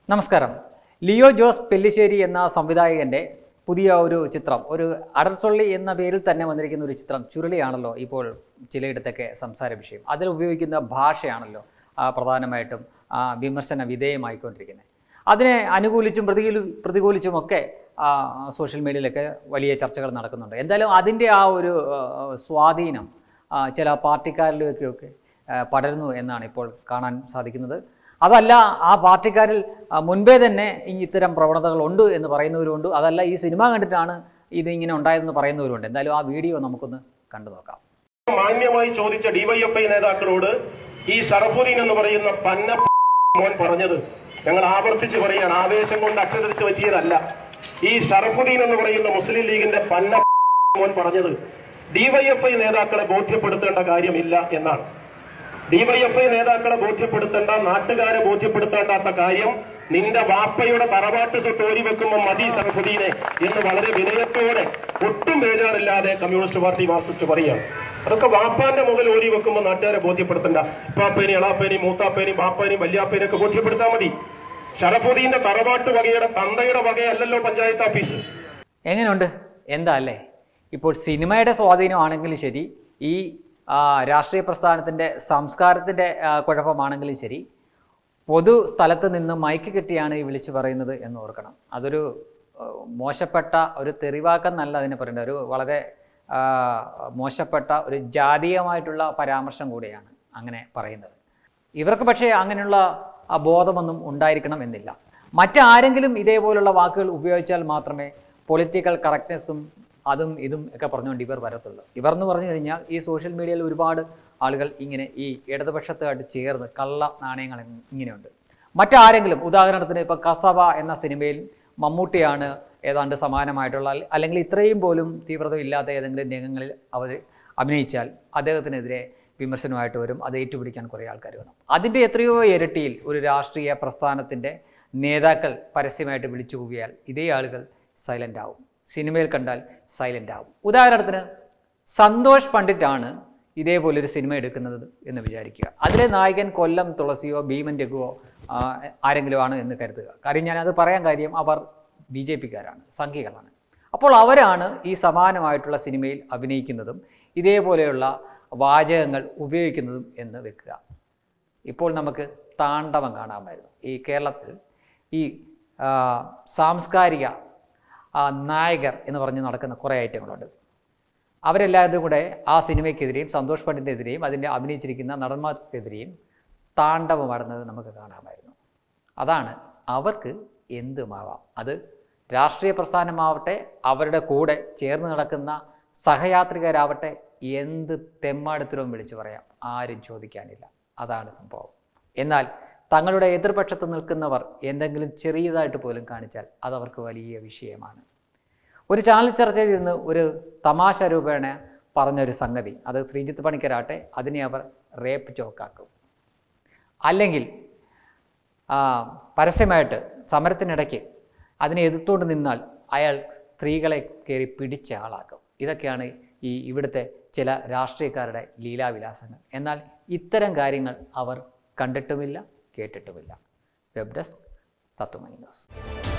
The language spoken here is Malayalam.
നമസ്കാരം ലിയോ ജോസ് പെല്ലിശ്ശേരി എന്ന സംവിധായകന്റെ പുതിയ ഒരു ചിത്രം ഒരു അടർസൊള്ളി എന്ന പേരിൽ തന്നെ വന്നിരിക്കുന്ന ഒരു ചിത്രം ചുരുളിയാണല്ലോ ഇപ്പോൾ ചിലയിടത്തൊക്കെ സംസാര വിഷയം അതിൽ ഉപയോഗിക്കുന്ന ഭാഷയാണല്ലോ ആ, പ്രധാനമായിട്ടും ആ, വിമർശന വിധേയമായിക്കൊണ്ടിരിക്കുന്നത് അതിനെ അനുകൂലിച്ചും പ്രതികൂലി പ്രതികൂലിച്ചുമൊക്കെ ആ, സോഷ്യൽ മീഡിയയിലൊക്കെ വലിയ ചർച്ചകൾ നടക്കുന്നുണ്ട് എന്തായാലും അതിൻ്റെ ആ ഒരു ആ, സ്വാധീനം ആ, ചില പാർട്ടിക്കാരിലേക്കൊക്കെ ആ, പടരുന്നു എന്നാണ് ഇപ്പോൾ കാണാൻ സാധിക്കുന്നത് അതല്ല ആ പാർട്ടിക്കാരിൽ ആ, മുൻപേ തന്നെ ഈ ഇത്തരം പ്രവണതകളുണ്ട് എന്ന് പറയുന്നവരുണ്ട് അതല്ല ഈ സിനിമ കണ്ടിട്ടാണ് ഇത് ഇങ്ങനെ ഉണ്ടായതെന്ന് പറയുന്നവരുണ്ട് എന്തായാലും ആ വീഡിയോ നമുക്കൊന്ന് കണ്ടു നോക്കാം മാന്യമായി ചോദിച്ച ഡിവൈഎഫ്ഐ നേതാക്കളോട് ഈ ഷറഫുദ്ദീൻ എന്ന് പറയുന്ന പന്ന മോൻ പറഞ്ഞത് ഞങ്ങൾ ആവർത്തിച്ച് പറയുകയാണ് ആവേശം കൊണ്ട് അക്ഷരത്തിൽ പറ്റിയതല്ല ഈ ഷറഫുദ്ദീൻ എന്ന് പറയുന്ന മുസ്ലിം ലീഗിന്റെ പന്ന മോൻ പറഞ്ഞത് ഡിവൈഎഫ്ഐ നേതാക്കളെ ബോധ്യപ്പെടുത്തേണ്ട കാര്യമില്ല എന്നാണ് ഡിവൈഎഫ്ഐ നേതാക്കളെ ബോധ്യപ്പെടുത്തേണ്ട നാട്ടുകാരെ ബോധ്യപ്പെടുത്തേണ്ടാത്ത കാര്യം നിന്റെ വാപ്പയുടെ തറവാട്ട് സ്വത്ത് ഓരി വെക്കുമ്പോൾ മതി ഷറഫുദ്ദീനെ എന്ന് വളരെ വിനയത്തോടെ ഒട്ടും ബേജാറില്ലാതെ കമ്മ്യൂണിസ്റ്റ് പാർട്ടി മാർക്സിസ്റ്റ് പറയുകയാണ് അതൊക്കെ വാപ്പാന്റെ മുതൽ ഓരി വെക്കുമ്പോൾ നാട്ടുകാരെ ബോധ്യപ്പെടുത്തണ്ട ഇപ്പാപ്പേനി എളാപ്പേനി മൂത്താപ്പേനി ബാപ്പേനി വല്യാപ്പേനി ഒക്കെ ബോധ്യപ്പെടുത്താൻ മതി ഷറഫുദ്ദീന്റെ തറവാട്ട് വകയുടെ തന്തയുടെ വകയല്ലല്ലോ പഞ്ചായത്ത് ഓഫീസ് എങ്ങനെയുണ്ട് എന്താ അല്ലേ ഇപ്പോൾ സിനിമയുടെ സ്വാധീനമാണെങ്കിലും ശരി ഈ ആ, രാഷ്ട്രീയ പ്രസ്ഥാനത്തിൻ്റെ സംസ്കാരത്തിൻ്റെ ആ, കുഴപ്പമാണെങ്കിലും ശരി പൊതു സ്ഥലത്ത് നിന്ന് മൈക്ക് കെട്ടിയാണ് ഈ വിളിച്ചു പറയുന്നത് എന്ന് ഓർക്കണം അതൊരു ആ, മോശപ്പെട്ട ഒരു തെറിവാക്കെന്നല്ല അതിനെ പറയേണ്ടത് ഒരു വളരെ ആ, മോശപ്പെട്ട ഒരു ജാതീയമായിട്ടുള്ള പരാമർശം കൂടിയാണ് അങ്ങനെ പറയുന്നത് ഇവർക്ക് പക്ഷേ അങ്ങനെയുള്ള ആ ബോധമൊന്നും ഉണ്ടായിരിക്കണം എന്നില്ല മറ്റാരെങ്കിലും ഇതേപോലുള്ള വാക്കുകൾ ഉപയോഗിച്ചാൽ മാത്രമേ പൊളിറ്റിക്കൽ കറക്റ്റ്നെസ്സും അതും ഇതും ഒക്കെ പറഞ്ഞുകൊണ്ട് ഇവർ വരത്തുള്ളൂ ഇവർ എന്ന് പറഞ്ഞു കഴിഞ്ഞാൽ ഈ സോഷ്യൽ മീഡിയയിൽ ഒരുപാട് ആളുകൾ ഇങ്ങനെ ഈ ഇടതുപക്ഷത്തുമായിട്ട് ചേർന്ന് കള്ള നാണയങ്ങൾ ഇങ്ങനെയുണ്ട് മറ്റാരെങ്കിലും ഉദാഹരണത്തിന് ഇപ്പോൾ കസവ എന്ന സിനിമയിൽ മമ്മൂട്ടിയാണ് ഏതാണ്ട് സമാനമായിട്ടുള്ള അല്ല- അല്ലെങ്കിൽ ഇത്രയും പോലും തീവ്രത ഇല്ലാത്ത ഏതെങ്കിലും രംഗങ്ങളിൽ അവർ അഭിനയിച്ചാൽ അദ്ദേഹത്തിനെതിരെ വിമർശനമായിട്ട് വരും അത് ഏറ്റുപിടിക്കാൻ കുറേ ആൾക്കാർ വേണം അതിൻ്റെ എത്രയോ ഇരട്ടിയിൽ ഒരു രാഷ്ട്രീയ പ്രസ്ഥാനത്തിൻ്റെ നേതാക്കൾ പരസ്യമായിട്ട് വിളിച്ചു കൂവിയാൽ ഇതേ ആളുകൾ സൈലൻ്റ് ആവും സിനിമയിൽ കണ്ടാൽ സൈലൻ്റ് ആവും ഉദാഹരണത്തിന് സന്തോഷ് പണ്ഡിറ്റാണ് ഇതേപോലൊരു സിനിമ എടുക്കുന്നത് എന്ന് വിചാരിക്കുക അതിലെ നായകൻ കൊല്ലം തുളസിയോ ഭീമൻ രഘുവോ ആ, ആരെങ്കിലും ആണ് എന്ന് കരുതുക കാര്യം ഞാനത് പറയാൻ കാര്യം അവർ ബി ജെ പിക്കാരാണ് സംഘികളാണ് അപ്പോൾ അവരാണ് ഈ സമാനമായിട്ടുള്ള സിനിമയിൽ അഭിനയിക്കുന്നതും ഇതേപോലെയുള്ള വാചകങ്ങൾ ഉപയോഗിക്കുന്നതും എന്ന് വെക്കുക ഇപ്പോൾ നമുക്ക് താണ്ഡവം കാണാമായിരുന്നു ഈ കേരളത്തിൽ ഈ ആ, സാംസ്കാരിക ആ, നായകർ എന്ന് പറഞ്ഞ് നടക്കുന്ന കുറേ ഐറ്റങ്ങളുണ്ട് അവരെല്ലാവരും കൂടെ ആ സിനിമയ്ക്കെതിരെയും സന്തോഷ് പണ്ഡിറ്റിനെതിരെയും അതിൻ്റെ അഭിനയിച്ചിരിക്കുന്ന നടന്മാർക്കെതിരെയും താണ്ഡവമാടുന്നത് നമുക്ക് കാണാമായിരുന്നു അതാണ് അവർക്ക് എന്തുമാവാം അത് രാഷ്ട്രീയ പ്രസ്ഥാനമാവട്ടെ അവരുടെ കൂടെ ചേർന്ന് നടക്കുന്ന സഹയാത്രികരാവട്ടെ എന്ത് തെമ്മാടത്തിലും വിളിച്ചു പറയാം ആരും ചോദിക്കാനില്ല അതാണ് സംഭവം എന്നാൽ തങ്ങളുടെ എതിർപക്ഷത്ത് നിൽക്കുന്നവർ എന്തെങ്കിലും ചെറിയതായിട്ട് പോലും കാണിച്ചാൽ അതവർക്ക് വലിയ വിഷയമാണ് ഒരു ചാനൽ ചർച്ചയിൽ ഇരുന്ന് ഒരു തമാശ രൂപേണ പറഞ്ഞൊരു സംഗതി അത് ശ്രീജിത്ത് പണിക്കരാട്ടെ അതിനെ അവർ റേപ്പ് ചോക്കാക്കും അല്ലെങ്കിൽ ആ, പരസ്യമായിട്ട് സമരത്തിനിടയ്ക്ക് അതിനെ എതിർത്തുകൊണ്ട് നിന്നാൽ അയാൾ സ്ത്രീകളെ കയറി പിടിച്ച ആളാക്കും ഇതൊക്കെയാണ് ഈ ഇവിടുത്തെ ചില രാഷ്ട്രീയക്കാരുടെ ലീലാവിലാസങ്ങൾ എന്നാൽ ഇത്തരം കാര്യങ്ങൾ അവർ കണ്ടിട്ടുമില്ല കേട്ടിട്ടുമില്ല വെബ് ഡെസ്ക് തത്വമൈ ന്യൂസ്